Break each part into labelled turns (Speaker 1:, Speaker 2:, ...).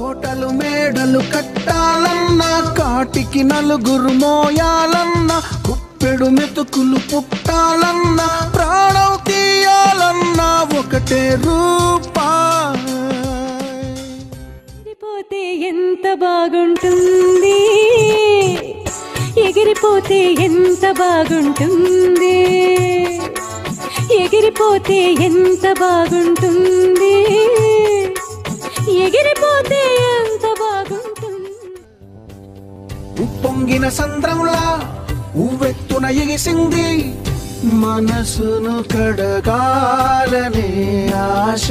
Speaker 1: కోటలు మేడలు కట్టాలన్నా కాటికి నలుగురు మోయాలన్నా కుప్పెడు మెతుకులు పుట్టాలన్నా ప్రాణం తీయాలన్నా ఒకటే రూపా
Speaker 2: ఎగిరిపోతే ఎంత బాగుంటుంది ఎగిరిపోతే ఎంత బాగుంటుంది ఎగిరిపోతే ఎంత బాగుంటుంది ఎగిరిపోతే ఎంత బాగుంటుంది
Speaker 1: ఉప్పొంగిన సంద్రంలా ఉవ్వెత్తున ఎగిసింది మనసును కడగాలనే ఆశ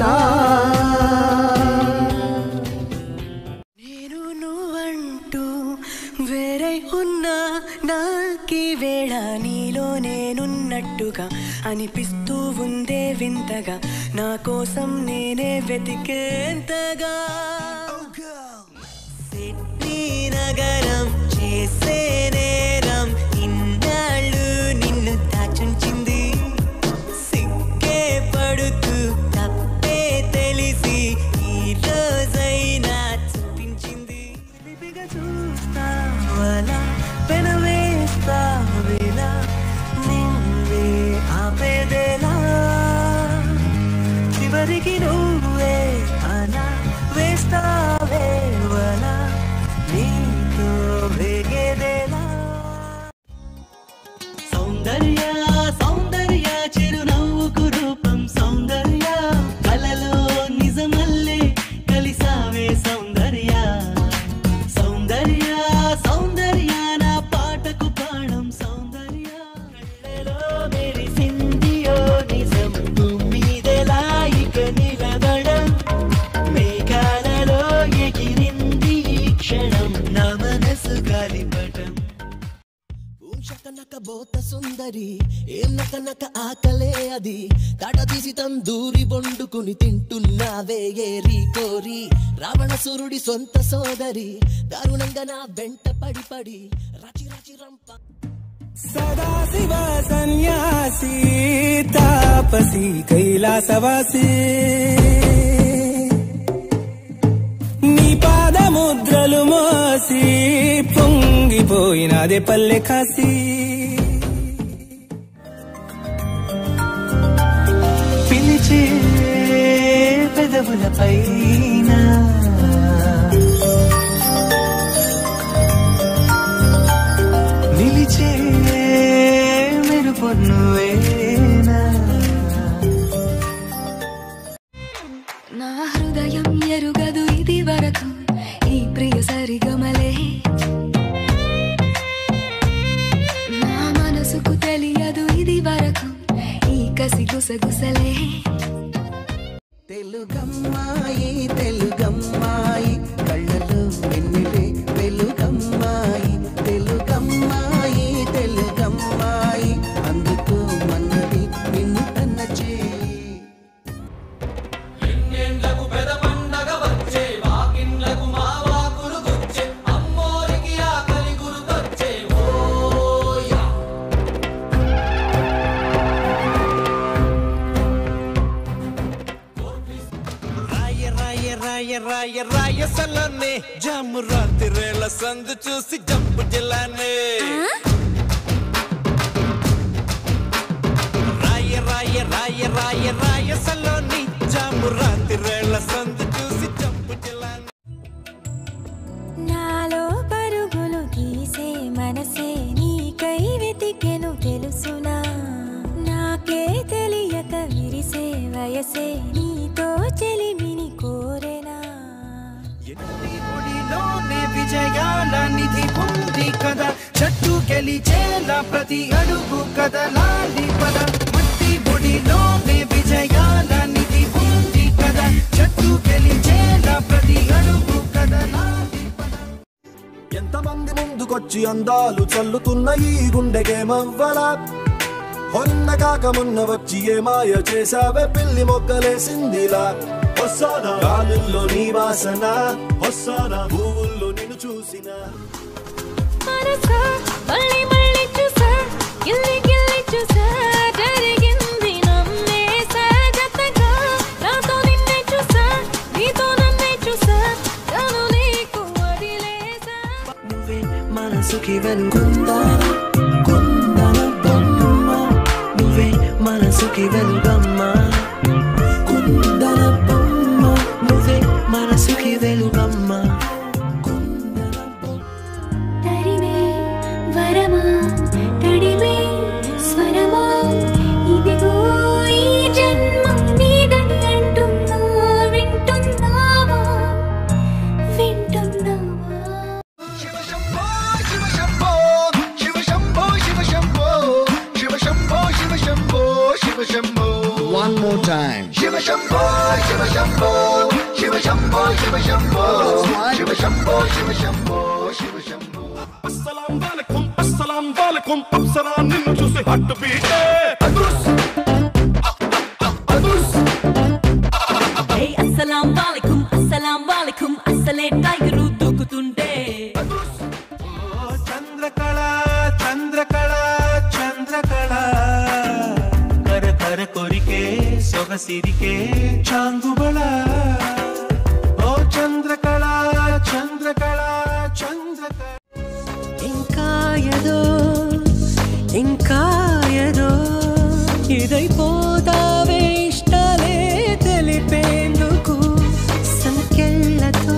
Speaker 3: నేను నువ్వంటూ వేరే ఉన్నా నాకీ వేళ నీలో నేనున్నట్టుగా అనిపిస్తూ ఉందే వింతగా నా కోసం నేనే వెతికేంతగా సిడ్నీ నగరం చేసే నేరం ఇన్నాళ్ళు నిన్ను దాచుంచింది సిగ్గే పడుతూ తప్పే తెలిసి ఈ రోజైనా చూపించింది లిపిగా చూస్తావలా పెనవేస్తావిలా నిన్నే ఆపేదేలా చివరికి నువ్వే అలా వేస్తావేవలా నీతో వేగేదేలా సౌందర్య సౌందర్య చిరునవ్వుకు రూపం సౌందర్య కలలో నిజమల్లే కలిసావే సౌందర్య సౌందర్య సౌందర్య నా పాటకు ప్రాణం సౌందర్య కళ్ళలో మెరిసిందియో నిజం భూమిదెలా ఇక నిలబడం మేఘాలలో ఎగిరింది ఈ క్షణం నా మనసు గాలిపటం
Speaker 4: నక బోత సుందరి ఏం నక నక ఆకలే అది తడ తీసి తందూరి బొండుకుని తింటున్నావే ఏరి కోరి రావణసురుడి సొంత సోదరి దారుణంగా నా వెంట పడి పడి రచి రచి రంప
Speaker 5: సదాశివ సన్యాసి తాపసి కైలాసవాసి నీ పాదముద్రలు మోసి పొంగిపోయినదే పల్లె కాసి
Speaker 3: పిలిచే పెదవుల పైన నిలిచే మెరుపు నువ్వేనా
Speaker 6: నా హృదయం ఎరుగదు ఇది వరకు ఈ ప్రియ సరిగమలే నా మనసుకు తెలియదు ఇది వరకు ఈ కసి గుసగుసలే
Speaker 4: తెలుగమ్మాయి తెలుగమ్మాయి కళ్ళలో వెన్నెలే వెలుగమ్మాయి తెలుగమ్మాయి తెలుగమ్మాయి అందుకో మన్నది నిన్ను తన్న చేయి
Speaker 5: రాయ రాయ రాయ రాయ రాయసలనే జమ్ము రాత్రిరేళ సందు చూసి జంపు జిల్లానే రాయ రాయ రాయ రాయ రాయసలోని జమ్ము రాత్రిరేళ సందు చూసి జంపు జిల్లానే
Speaker 2: నాలో పరుగులు తీసే మనసే నీకై వెతికెను తెలుసునా నాకే తెలియక విరిసే వయసే నీతో చెలిమిని కోరెనా
Speaker 1: గుడిలోనే విజయాల నిధి ఉంది కదా చెట్టు గెలిచేలా ప్రతి అడుగు కదలాలి పద మట్టి గుడిలోనే విజయాల నిధి ఉంది కదా చెట్టు గెలిచేలా ప్రతి అడుగు కదలాలి పద
Speaker 7: ఎంతమంది ముందుకొచ్చి అందాలు చల్లుతున్న ఈ గుండెకేమవ్వలా మొన్న కాక మొన్న వచ్చి ఏ మాయ చేసావే పిల్లి మొగ్గలేసిందిలా వస్తానా గాలుల్లో నీ వాసన వస్తానా పువ్వుల్లో నిన్ను చూసినా
Speaker 2: మనసా మళ్ళీ మళ్ళీ చూసా గిల్లి గిల్లి చూసా జరిగింది నమ్మేసా జతగా నాతో నిన్నే చూసా నీతో నన్నే చూసా కను
Speaker 3: మనసుకి వెలుగుందాన కుందన బొమ్మ నువ్వే మనసుకి వెలుగమ్మ కుందన బొమ్మ నువ్వే మనసుకి వెలుగమ్మ
Speaker 6: తరిమే వరమా తడిమే స్వరమా ఇదిగో ఈ జన్మ నీదని అంటున్నా వింటున్నావా వింటున్నావా
Speaker 7: One more time.
Speaker 8: అస్సలాం వాలేకుం అస్సలాం వాలేకుం అప్సరా నిన్ను చూసి హట్టు బీటే అదుర్స్ అదుర్స్
Speaker 2: ఏయ్ అస్సలాం వాలేకుం అస్సలాం వాలేకుం అస్సలే టైగరు దూకుతుంటే
Speaker 5: చంద్రకళ చంద్రకళ చంద్రకళ కర కర కొరికే సొగసిరికే చాంగుబళ ఓ చంద్రకళ చంద్రకళ చంద్రకళ
Speaker 3: ఇంకా ఏదో ఇంకా ఏదో ఇదైపోతావే ఇష్టాలే తెలిపేందుకు సంఖ్యలతో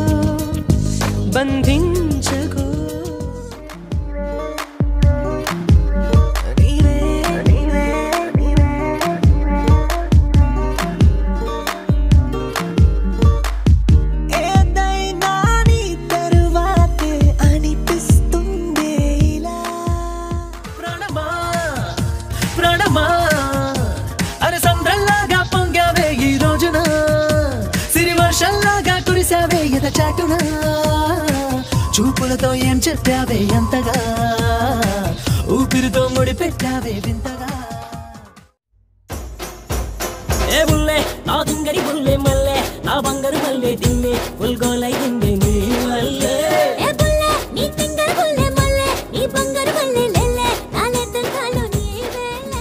Speaker 3: బంధించకు నీవే నీవే నీవే ఏదైనా నీ తరువాతే అనిపిస్తుంది ఇలా ప్రాణమా ప్రాణమా అరే సంద్రంలాగా పొంగావే ఈ రోజున సిరి వర్షంలాగా కురిసావే ఎద చాటున చూపులతో ఏం చెప్పావే ఎంతగా ఊపిరితో ముడి పెట్టావే వింతగా
Speaker 2: ఏ బుల్లే నా దింగరి బుల్లే మల్లె నా బంగారు మల్లె దిన్నే ఉల్గోలైంది నీ వల్లే
Speaker 6: ఏ బుల్లె నీ తింగర బుల్లె మల్లె నీ బంగారు బుల్లె లెల్లె నా లెద్దల కాలు నీవేలే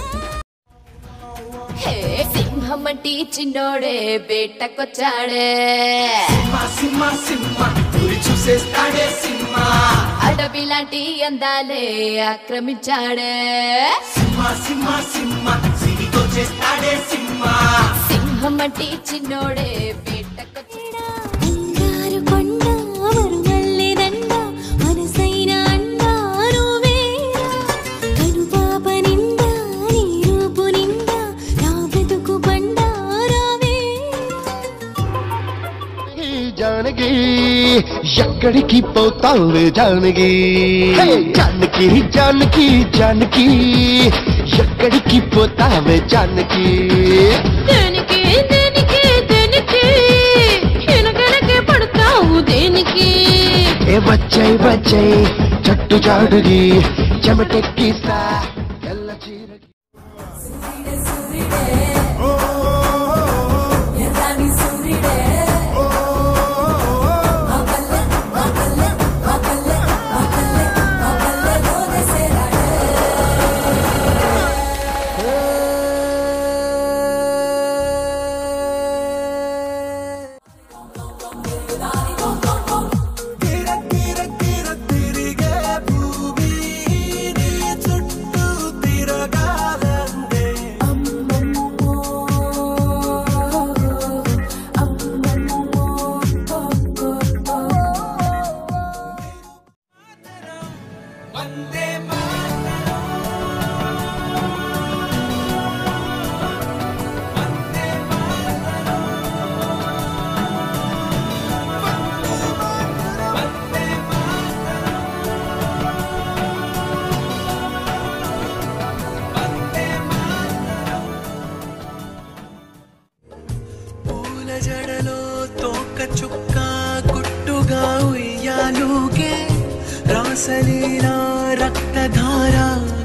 Speaker 9: హే సింహమటి చిన్నోడే బేటకొచ్చాడే
Speaker 5: సింహ సింహ గురి చూసేస్తాడే సింహ
Speaker 9: అడవి లాంటి అందాలే ఆక్రమించాడే
Speaker 5: సింహ సింహ సింహ సిరితో చేస్తాడే సింహ
Speaker 9: సింహమటి చిన్నోడే బేటకొచ్చాడా
Speaker 6: బంగారు కొండ మరుమల్లె దండ మనసైన అండ నువ్వేరా కనుపాప నిండా నీ రూపు నిండా నా బ్రతుకు బండారావే
Speaker 7: జానకి ఎక్కడికి పోతావు జానకి జానకి జానకి జానకి ఎక్కడికి పోతావే జానకి
Speaker 9: దేనికి దేనికి దేనికి ఎనగనకే పడతావు దేనికి
Speaker 7: ఏ వచ్చాయి వచ్చాయి చట్టు చాడుగి చెమటెక్కిస్తా ఎల్ల చీరకి
Speaker 3: పూల జడలో తోక చుక్క గుట్టుగా ఉయ్యాలుగే రాసలీలా రక్తధార